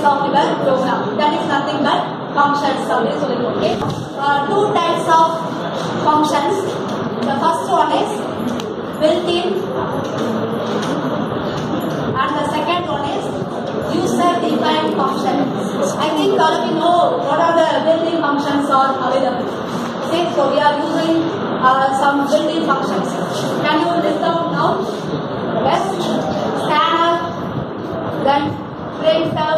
types of your program. That is nothing but functions. அப்படின்னு சொல்லிருக்கோம். Okay. Uh, two types of functions. The first one is built-in and the second one is user-defined function. I think all of you know what are the built-in functions are available. Okay, so we are using uh, some built-in functions. Can you list down now? Yes. Scanner, then printer,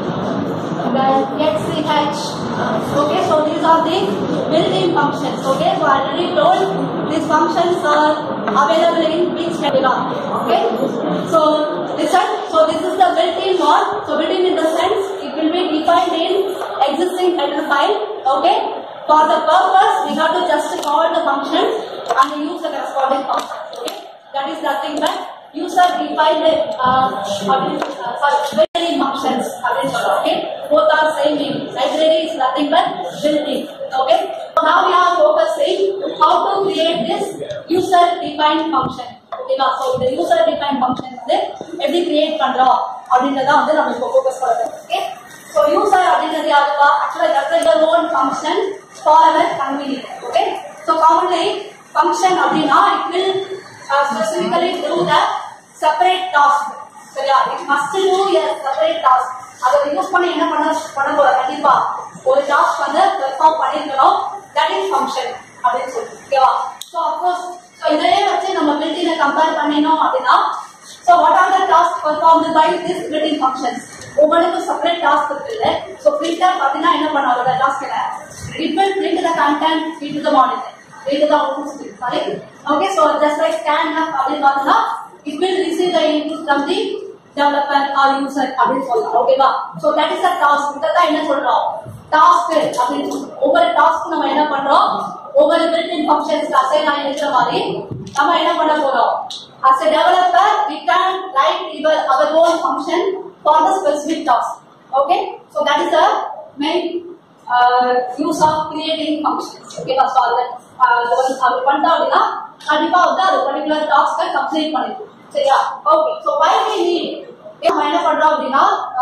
then XCH. Okay, so these are the built-in functions. Okay, so I already told these functions are available in which schedule. Okay, so listen. So this is the built-in one. So built-in in the sense it will be defined in existing header file. Okay, for the purpose we have to just call the function and use the corresponding function. Okay, that is nothing but user defined uh, அப்படின்னு, uh, sorry, built-in functions அப்படின்னு சொல்றோம். Okay, both are same meaning. Library is nothing but built-in. Okay, so now we are focusing how to create this user defined function. ஓகேவா so இந்த user define function வந்து எப்படி create பண்றோம் அப்படின்றத வந்து நம்ம இப்போ ஃபோக்கஸ் பண்ணுறோம் ஓகே ஸோ யூசர் அப்படின்றது யாருவா ஆக்சுவலாக that's your own function for our convenient okay so commonly function அப்படின்னா it will specifically do the separate task சரியா it must do a separate task அதை யூஸ் பண்ணி என்ன பண்ண பண்ண போறோம் கண்டிப்பா ஒரு டாஸ்க் வந்து பெர்ஃபார்ம் பண்ணிருக்கணும் தட் இஸ் ஃபங்க்ஷன் அப்படின்னு சொல்லி ஓகேவா ஸோ அப்கோர்ஸ் ஸோ இதையே வச்சு நம்ம பில்டினை கம்பேர் பண்ணினோம் அப்படின்னா so what are the task perform by this building functions ஒவ்வொன்றுக்கும் செப்பரேட் டாஸ்க் இருக்குல்ல ஸோ பிரிண்டர் பார்த்தீங்கன்னா என்ன பண்ணும் அதோட டாஸ்க் என்ன it will print the content into the monitor into the output stream sorry okay so just like scan அப்படின்னு பார்த்தீங்கன்னா it will receive the input from the developer or user அப்படின்னு சொல்லலாம் ஓகேவா so that is a task இதான் என்ன சொல்றோம் task அப்படின்னு சொல்றோம். ஒவ்வொரு டாஸ்க் நம்ம என்ன பண்றோம் ஒவ்வொரு பில்டிங் ஃபங்க்ஷன்ஸ் அசைன் ஆகி இருக்கிற மாதிரி நம்ம என்ன பண்ண போறோம் as a developer we can write your our own function for the specific task okay so that is the main uh, use of creating functions okay so அது அது பண்ணா அப்படின்னா கண்டிப்பா வந்து அது பர்டிகுலர் டாஸ்க்கை கம்ப்ளீட் பண்ணிடும் சரியா okay so why we need நம்ம என்ன பண்றோம் அப்படின்னா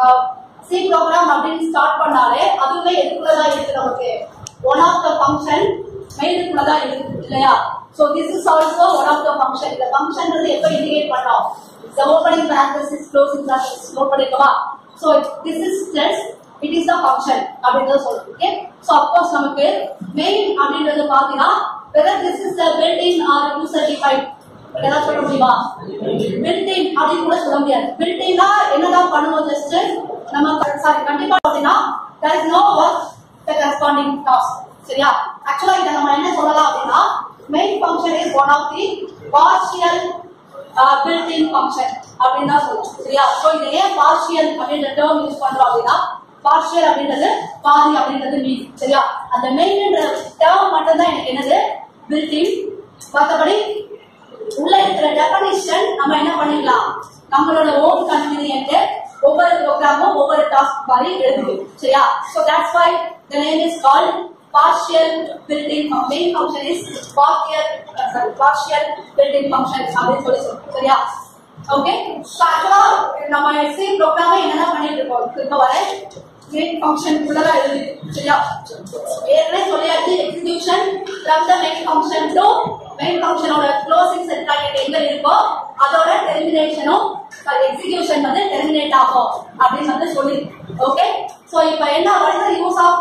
சி ப்ரோக்ராம் அப்படின்னு ஸ்டார்ட் பண்ணாலே அதுவே எதுக்குள்ளதான் இருக்கு நமக்கு ஒன் ஆஃப் த ஃபங்க்ஷன் மெயிலுக்குள்ளதான் இருக்கு இல்லையா so this is also one of the function இந்த ஃபங்க்ஷன் வந்து எப்போ இண்டிகேட் பண்றோம் இந்த opening parenthesis closing parenthesis note பண்ணிக்கவா so this is just it is the function அப்படின்றத சொல்றோம் ஓகே ஸோ அப்கோர்ஸ் நமக்கு மெயின் அப்படின்றது பாத்தீங்கன்னா whether this is the building or user define ஏதாவது சொல்ல முடியுமா பில்டிங் அப்படின்னு கூட சொல்ல முடியாது பில்டிங்னா என்னதான் பண்ணுவோம் ஜஸ்ட் நம்ம சாரி கண்டிப்பா அப்படின்னா there is no work the corresponding task சரியா ஆக்சுவலா இதை நம்ம என்ன சொல்லலாம் அப்படின்னா main function is one of the partial building function அப்படின்னு தான் சொல்லுவோம் சரியா ஸோ இதை ஏன் பார்ஷியல் அப்படின்ற டேர்ம் யூஸ் பண்றோம் அப்படின்னா பார்ஷியல் அப்படின்றது பாதி அப்படின்றது மீன் சரியா அந்த மெயின்ன்ற டேர்ம் மட்டும் தான் எனக்கு என்னது பில்டிங் மற்றபடி உள்ள இருக்கிற டெபனிஷன் நம்ம என்ன பண்ணிக்கலாம் நம்மளோட ஓன் கன்வீனியன்ட் ஒவ்வொரு ப்ரோக்ராமும் ஒவ்வொரு டாஸ்க் மாதிரி எழுதுவோம் சரியா so that's why the name is called partial built-in function main function is partial uh, sorry, partial built-in function அப்படின்னு சொல்லி சொல்றோம் சரியா ஓகே சோ ஆக்சுவலா நம்ம எஸ்சி ப்ரோக்ராம் என்னதான் பண்ணிட்டு இருக்கோம் இப்போ வரை மெயின் ஃபங்க்ஷன் ஃபுல்லா எழுதி சரியா ஏற்கனவே சொல்லியாச்சு execution from the main function to main ஃபங்க்ஷனோட க்ளோசிங் செட் பாக்கெட் எங்க இருக்கோ அதோட டெர்மினேஷனும் எக்ஸிகியூஷன் வந்து டெர்மினேட் ஆகும் அப்படின்னு வந்து சொல்லி ஓகே சோ இப்போ என்ன வருது யூஸ் ஆஃப்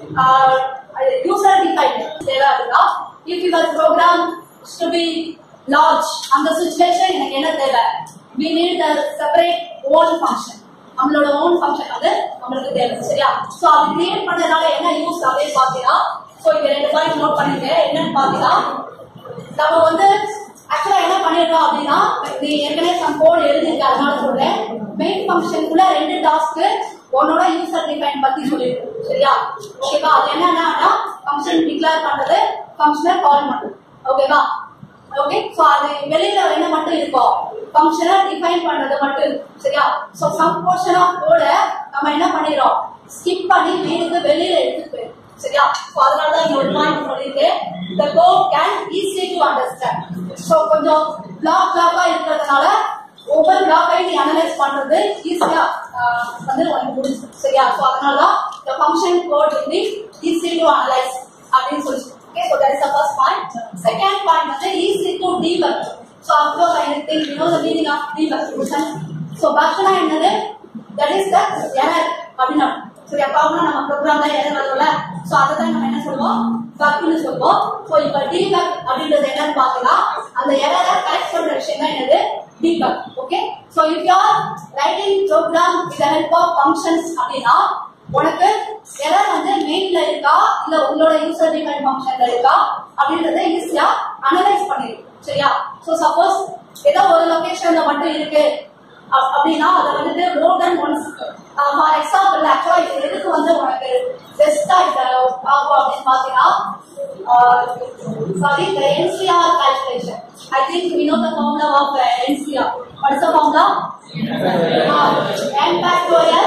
யூசர் டிஃபைன் தேவை அப்படின்னா if your program to be large அந்த சுச்சுவேஷன் எனக்கு என்ன தேவை we need a separate own function நம்மளோட ஓன் ஃபங்க்ஷன் வந்து நம்மளுக்கு தேவை சரியா சோ அது கிரியேட் பண்ணதுனால என்ன யூஸ் அப்படின்னு பாத்தீங்கன்னா சோ இங்க ரெண்டு பாயிண்ட் நோட் பண்ணிருக்கேன் என்னன்னு பாத்தீங்கன்னா நம்ம வந்து ஆக்சுவலா என்ன பண்ணிருக்கோம் அப்படின்னா நீ ஏற்கனவே சம் கோட் எழுதிருக்க அதனால சொல்றேன் மெயின் ஃபங்க்ஷனுக்குள்ள ரெண்டு டாஸ்க் உன்னோட யூசர் டிஃபைன் பத்தி சொல்லிருக்கோம் சரியா ஓகேவா அது என்னன்னா ஃபங்க்ஷன் டிக்ளேர் பண்றது ஃபங்க்ஷனை கால் பண்றது ஓகேவா ஓகே சோ அது வெளியில என்ன மட்டும் இருக்கும் ஃபங்க்ஷனை டிஃபைன் பண்றது மட்டும் இருக்கும் சரியா சோ சம் போர்ஷன் ஆஃப் கோட நம்ம என்ன பண்ணிடுறோம் ஸ்கிப் பண்ணி மெயினுக்கு வெளியில எடுத்துட்டு போயிடும் சரியா சோ அதனால தான் இங்க ஒரு பாயிண்ட் சொல்லியிருக்கேன் the code can easy to understand so கொஞ்சம் பிளாக் பிளாக்கா இருக்கிறதுனால ஒவ்வொரு பிளாக்கையும் நீ அனலைஸ் பண்றது ஈஸியா வந்து உனக்கு முடிஞ்சு சரியா ஸோ அதனால தான் the function code will be easy to analyze அப்படின்னு சொல்லி okay so that is the first point second point வந்து easy to debug ஸோ அப்ளோ anything you know the meaning of debug so பக்னா என்னது தட் இஸ் த எரர் அப்படின்னு சரியா problem நம்ம ப்ரோக்ராம்ல எரர் வரும்ல ஸோ அதை தான் நம்ம என்ன சொல்லுவோம் பக்னு சொல்லுவோம் ஸோ இப்போ டீபக் அப்படின்றது என்னன்னு பார்த்தீங்கன்னா அந்த எரரை கரெக்ட் பண்ற விஷயம் தான் என்னது debug okay so if you are writing program with help of functions அப்படின்னா உனக்கு எரர் வந்து மெயின்ல இருக்கா இல்ல உங்களோட யூசர் டிஃபைன் ஃபங்க்ஷன்ல இருக்கா அப்படின்றத ஈஸியா அனலைஸ் பண்ணிடும் சரியா ஸோ சப்போஸ் ஏதோ ஒரு லொகேஷன்ல மட்டும் இருக்கு அப்- அப்படின்னா அதை வந்துட்டு more than once for example ஆக்சுவலா இது எதுக்கு வந்து உனக்கு பெஸ்டா இந்த ஆகும் அப்படின்னு பாத்தீங்கன்னா சாரி இந்த NCR calculation I think we know the formula of NCR what is the formula n factorial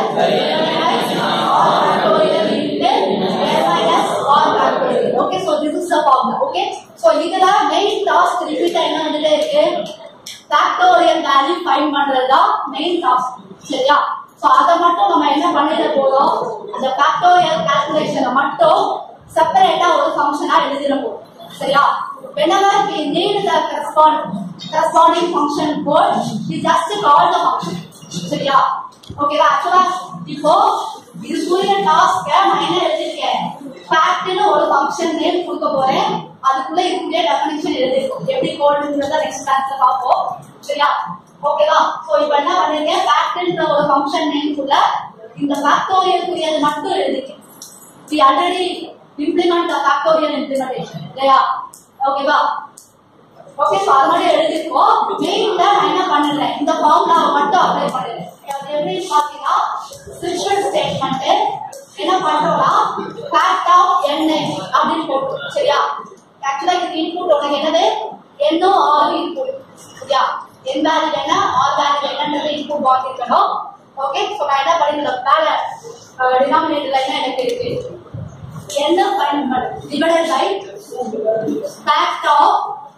factorial into n minus r factorial okay so this is the formula okay so இதுல main task repeat என்ன வந்துட்டே இருக்கு factorial value find பண்றது தான் main task சரியா so அத மட்டும் நம்ம என்ன பண்ணிட போறோம் அந்த ஃபேக்டோரியல் கால்குலேஷனை மட்டும் செப்பரேட்டா ஒரு ஃபங்க்ஷனா எழுதிட போறோம் சரியா whenever we need the correspond corresponding function code we just call the function சரியா ஓகேவா ஆக்சுவலா இப்போ இது சூரிய டாஸ்க் நான் என்ன எழுதிருக்கேன் ஃபேக்ட்னு ஒரு ஃபங்க்ஷன் நேம் கொடுக்க போறேன் அதுக்குள்ள இருக்கக்கூடிய டெஃபினிஷன் எழுதிருக்கும் எப்படி கோடுன்றத நெக்ஸ்ட் கிளாஸ்ல பார்ப்போம் சரியா ஓகேவா சோ இப்போ என்ன பண்ணிருக்கேன் ஃபேக்ட்ன்ற ஒரு ஃபங்க்ஷன் நேம்குள்ள இந்த ஃபேக்டோரியலுக்குரியது மட்டும் எழுதிருக்கேன் we already implement the factorial implementation இல்லையா ஓகேவா ஓகே சோ அது மாதிரி எழுதிருக்கோம் மெயின்ல நான் என்ன பண்ணுறேன் இந்த ஃபார்முலாவை மட்டும் அப்ளை பண்ணுறேன் அது எப்படி பாத்தீங்கன்னா ஸ்விட்ச் ஸ்டேட்மெண்ட் என்ன பண்றோம்னா ஃபேக்ட் ஆஃப் n அப்படின்னு போட்டு சரியா ஆக்சுவலா இதுக்கு இன்புட் உனக்கு என்னது என்னோ ஆர் இன்புட் சரியா என் வேல்யூ என்ன ஆர் வேல்யூ என்னன்றது இன்புட் வாங்கிக்கணும் ஓகே சோ நான் என்ன பண்ணிருக்கேன் மேல டினாமினேட்டர்ல என்ன எனக்கு இருக்கு என்ன பயன்படு divided by fact of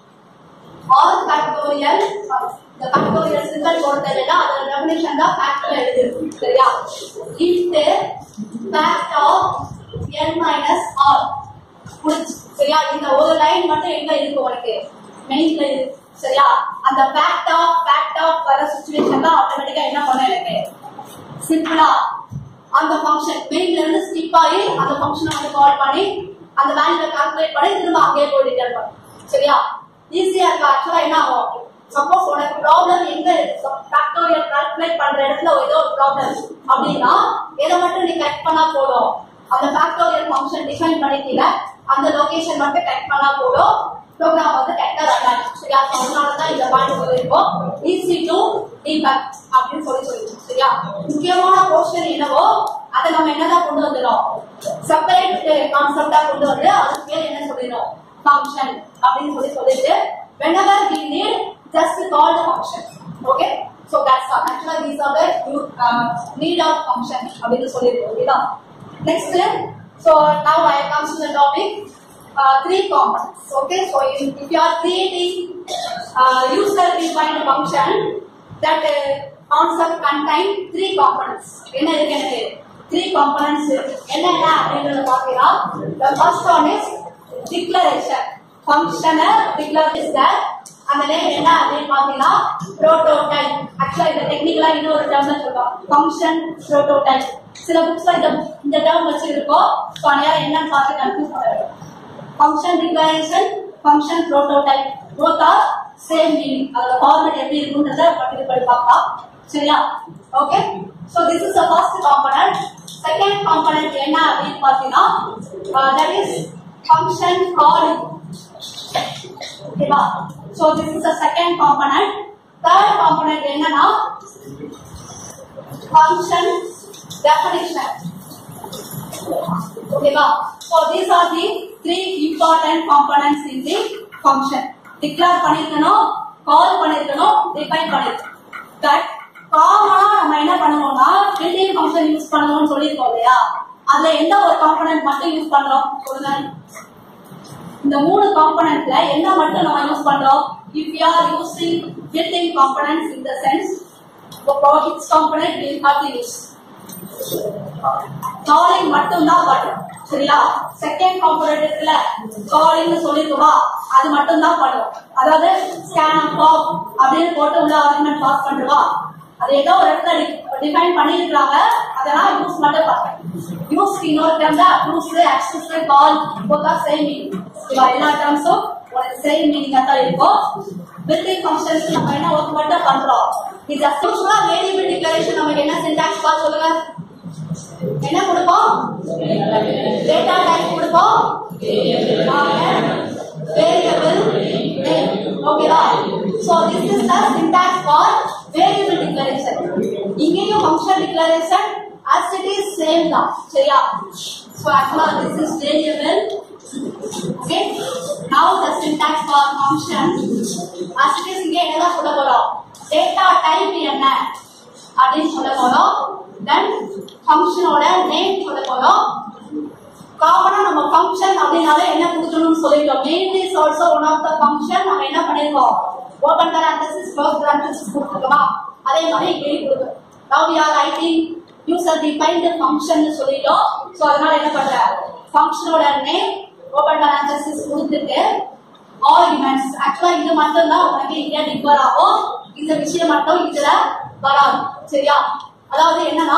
all factorial இந்த ஃபேக்டோரியல் சிம்பிள் போடுறதுல அதோட டெஃபினிஷன் தான் ஃபேக்டர் எழுதிருக்கு சரியா into fact of n minus R முடிச்சு சரியா இந்த ஒரு லைன் மட்டும் எங்க இருக்கு உனக்கு மெயின்ல இருக்கு சரியா அந்த ஃபேக்ட் ஆஃப் ஃபேக்ட் ஆஃப் வர சுச்சுவேஷன் தான் ஆட்டோமேட்டிக்கா என்ன பண்ண எனக்கு சிம்பிளா அந்த ஃபங்க்ஷன் மெயின்ல இருந்து ஸ்கிப் ஆகி அந்த ஃபங்க்ஷனை வந்து கால் பண்ணி அந்த வேல்யூ கால்குலேட் பண்ணி திரும்ப அங்கேயே போய் ரிட்டர்ன் பண்ணும் சரியா ஈஸியா இருக்கு ஆக்சுவலா என்ன ஆகும் சப்போஸ் உனக்கு ப்ராப்ளம் எங்க ஃபேக்டோரியல் கால்குலேட் பண்ற இடத்துல ஏதோ ஒரு ப்ராப்ளம் அப்படின்னா எதை மட்டும் நீ கட் பண்ணா போதும் அந்த ஃபேக்டோரியல் ஃபங்க்ஷன் டிஃபைன் பண்ணிட்டீங்க அந்த லொகேஷன் மட்டும் கட் பண்ணா போதும் ப்ரோக்ராம் வந்து கரெக்டா ரன் ஆகும் சரியா So, அதனால தான் இந்த பாயிண்ட் சொல்லியிருக்கோம் ஈஸி டு டீபக் அப்படின்னு சொல்லி சொல்லிருக்கோம் சரியா முக்கியமான போர்ஷன் என்னவோ அதை நம்ம என்னதான் கொண்டு வந்துடும் செப்பரேட் கான்செப்டா கொண்டு வந்து அதுக்கு பேர் என்ன சொல்லிடும் ஃபங்க்ஷன் அப்படின்னு சொல்லி சொல்லிட்டு whenever we need just call the function okay so that's all actually these are the uh, need of function அப்படின்னு சொல்லிருக்கோம் ஓகேதா next so now i comes to the topic uh, three components okay so if, if you are creating uh, user defined function that uh, concept contain three components என்ன இருக்கு எனக்கு three components இருக்கு என்னென்ன அப்படின்றத பாத்தீங்கன்னா the first one is declaration function declare is that அந்த name என்ன அப்படின்னு பாத்தீங்கன்னா prototype ஆக்சுவலா இந்த டெக்னிக்கலா இன்னொரு டேர்ம்ல சொல்றோம் ஃபங்க்ஷன் prototype சில புக்ஸ்ல இந்த இந்த டேர்ம் வச்சு இருக்கோம் ஸோ அதனால என்னன்னு பார்த்து கன்ஃபியூஸ் பண்ணுறோம் function declaration function prototype both are same meaning அதோட ஃபார்மேட் எப்படி இருக்குன்றத பட்டி படி பார்க்கலாம் சரியா okay so this is the first component second component என்ன அப்படின்னு பார்த்தீங்கன்னா தட் இஸ் ஃபங்க்ஷன் காலிங் ஓகேவா so this is the second component third component என்னன்னா ஃபங்க்ஷன் டெஃபினிஷன் ஓகேவா so these are the three important components in the function declare பண்ணிருக்கணும் call பண்ணிருக்கணும் define பண்ணிருக்கணும் but காமனா நம்ம என்ன பண்ணுவோம்னா பில்டிங் ஃபங்க்ஷன் யூஸ் பண்ணணும்னு சொல்லியிருக்கோம் இல்லையா அதுல எந்த ஒரு காம்பனன்ட் மட்டும் யூஸ் பண்றோம் சொல்லுங்க இந்த மூணு காம்பனன்ட்ல என்ன மட்டும் நம்ம யூஸ் பண்றோம் if you are using building components in the sense for its component we have to use calling மட்டும் தான் பண்ணும் சரியா செகண்ட் காம்பனன்ட் இருக்குல்ல காலிங்னு சொல்லிருக்கோமா அது மட்டும் தான் பண்ணும் அதாவது ஸ்கேன் அண்ட் பாப் அப்படின்னு போட்டு உள்ள ஆர்குமெண்ட் பாஸ் பண்ணுவா அது ஏதோ ஒரு இடத்துல டிஃபைன் பண்ணிருக்காங்க அதெல்லாம் யூஸ் மட்டும் பார்ப்பேன் யூஸ் இன்னொரு டேர்ம் தான் யூஸ் ஆக்சஸ் கால் போதா சேம் மீனிங் இவா எல்லா டேர்ம்ஸும் உனக்கு சேம் மீனிங்கா தான் இருக்கும் பில்டிங் ஃபங்க்ஷன்ஸ் நம்ம என்ன ஒர்க் மட்டும் பண்றோம் இது ஜஸ்ட் யூஸ்ஃபுல்லா வேரியபிள் டிக்ளரேஷன் நமக்கு என்ன சின்டாக்ஸ் பார்த்து சொல்லுங்க என்ன கொடுப்போம் டேட்டா டைப் கொடுப்போம் வேரியபிள் நேம் ஓகேவா so this is the syntax for variable declaration இங்கேயும் function declaration as it is same தான் சரியா so actually this is variable okay now the syntax for function as it is இங்க என்னதான் சொல்ல போறோம் data type என்ன அப்படின்னு சொல்ல போறோம் தென் ஃபங்க்ஷனோட நேம் சொல்ல போறோம் காமனா நம்ம ஃபங்க்ஷன் அப்படினாலே என்ன கொடுக்கணும்னு சொல்லிட்டோம் main is also one of the function நம்ம என்ன பண்ணிருக்கோம் ஓபன் parenthesis க்ளோஸ் parenthesis கொடுத்துருக்கோமா அதே மாதிரி இங்கேயும் கொடுக்கும் now we are writing user defined function னு சொல்லிட்டோம் சோ அதனால என்ன பண்ற ஃபங்க்ஷனோட நேம் ஓபன் parenthesis கொடுத்துட்டு ஆர்குமெண்ட்ஸ் ஆக்சுவலா இது மட்டும் தான் உனக்கு இங்க டிஃபர் ஆகும் இந்த விஷயம் மட்டும் இதுல வராது சரியா அதாவது என்னன்னா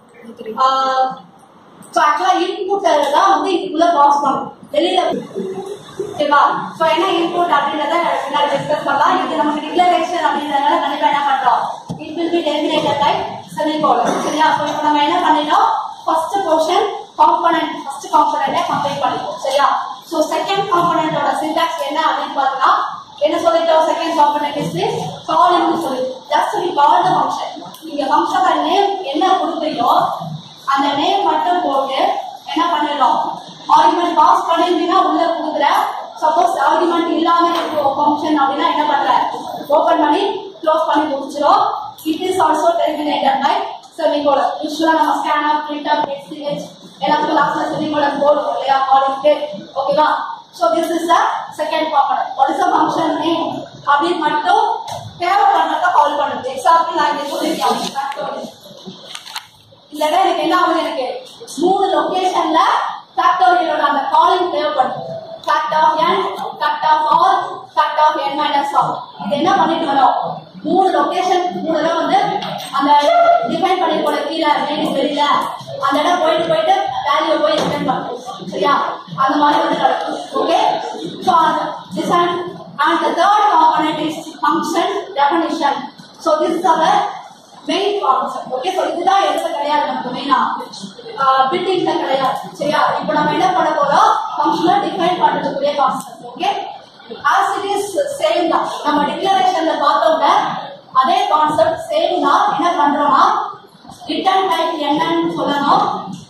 ஸோ ஆக்சுவலா இன்புட் தான் வந்து இதுக்குள்ள பாஸ் பண்ணும் வெளியில ஓகேவா ஸோ என்ன இன்புட் அப்படின்றத பின்னாடி டிஸ்கஸ் பண்ணலாம் இது நமக்கு டிக்ளரேஷன் அப்படின்றதால கண்டிப்பா என்ன பண்றோம் it will be terminated by semicolon சரியா ஸோ இப்போ நம்ம என்ன பண்ணிட்டோம் ஃபர்ஸ்ட் போர்ஷன் காம்பனன்ட் ஃபர்ஸ்ட் காம்பனன்ட்டை கம்ப்ளீட் பண்ணிட்டோம் சரியா ஸோ செகண்ட் காம்பனன்ட்டோட சின்டாக்ஸ் என்ன அப்படின்னு பார்த்தா என்ன சொல்லிட்டோம் செகண்ட் காம்பனன்ட் இஸ் திஸ் காலிங்னு சொல்லி just we call the function நீங்க ஃபங்க்ஷனோட நேம் என்ன கொடுக்குறீங்களோ அந்த நேம் மட்டும் போட்டு என்ன பண்ணிடலாம் ஆர்குமெண்ட் பாஸ் பண்ணிருந்தீங்கன்னா உள்ள கொடுக்குற சப்போஸ் ஆர்குமெண்ட் இல்லாம இருக்கும் ஃபங்க்ஷன் அப்படின்னா என்ன பண்ற ஓபன் பண்ணி க்ளோஸ் பண்ணி முடிச்சிடும் it is also terminated by semicolon usually நம்ம ஸ்கேன் ஆஃப் பிரிண்ட் ஆஃப் எக்ஸ்டிஹெச் எல்லாத்துக்கும் லாஸ்ட்ல செமிகோலன் போடுவோம் இல்லையா காலிங்க்கு ஓகேவா so this is a second component what is a function name அப்படின்னு மட்டும் தேவைப்படுறத கால் பண்ணுது எக்ஸாம்பிள் நான் இங்க சொல்லியிருக்கேன் இந்த இடம் எனக்கு என்ன ஆகுது எனக்கு மூணு லொகேஷன்ல ஃபேக்டோரியலோட அந்த காலிங் தேவைப்படுது fact of n fact of r fact of n minus r இது என்ன பண்ணிட்டு வரோம் மூணு லொகேஷன் மூணு இடம் வந்து அந்த டிஃபைன் பண்ணி போட கீழே மெயின் வெளியில அந்த இடம் போயிட்டு போயிட்டு வேல்யூ போய் ரிட்டர்ன் பண்ணும் சரியா அந்த மாதிரி வந்து நடக்கும் okay so this and and the third component is function definition so this our main concept okay so இதுதான் எதுல கிடையாது நமக்கு மெயினா பில்டிங்ல கிடையாது சரியா இப்போ நம்ம என்ன பண்ண போறோம் ஃபங்க்ஷனை டிஃபைன் பண்றதுக்குரிய concept okay as it is same தான் நம்ம டிக்ளரேஷன்ல பார்த்தோம்ல அதே கான்செப்ட் சேம் தான் என்ன பண்றோம்னா ரிட்டர்ன் டைப் என்னன்னு சொல்லணும்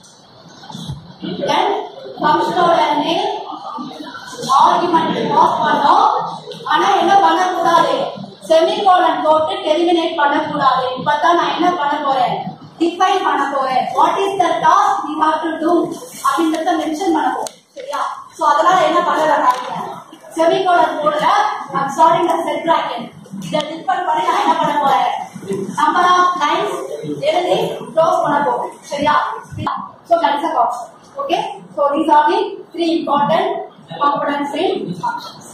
தென் ஃபங்க்ஷனோட நேம் ஆர்குமெண்ட் பாஸ் பண்ணோம் ஆனா என்ன பண்ணக்கூடாது செமிகோலன் போட்டு டெர்மினேட் பண்ணக்கூடாது இப்பதான் நான் என்ன பண்ண போறேன் டிஃபைன் பண்ண போறேன் what is the task we have to do அப்படின்றத மென்ஷன் பண்ண போறேன் சரியா சோ அதனால என்ன பண்ணல செமிகோலன் போடல ஐம் சாரி இந்த செட் பிராக்கெட் இதை டிஃபைன் பண்ணி நான் என்ன பண்ண போறேன் நம்பர் ஆஃப் லைன்ஸ் எழுதி க்ளோஸ் பண்ண போறேன் சரியா so that's a concept okay so these are the three important components in functions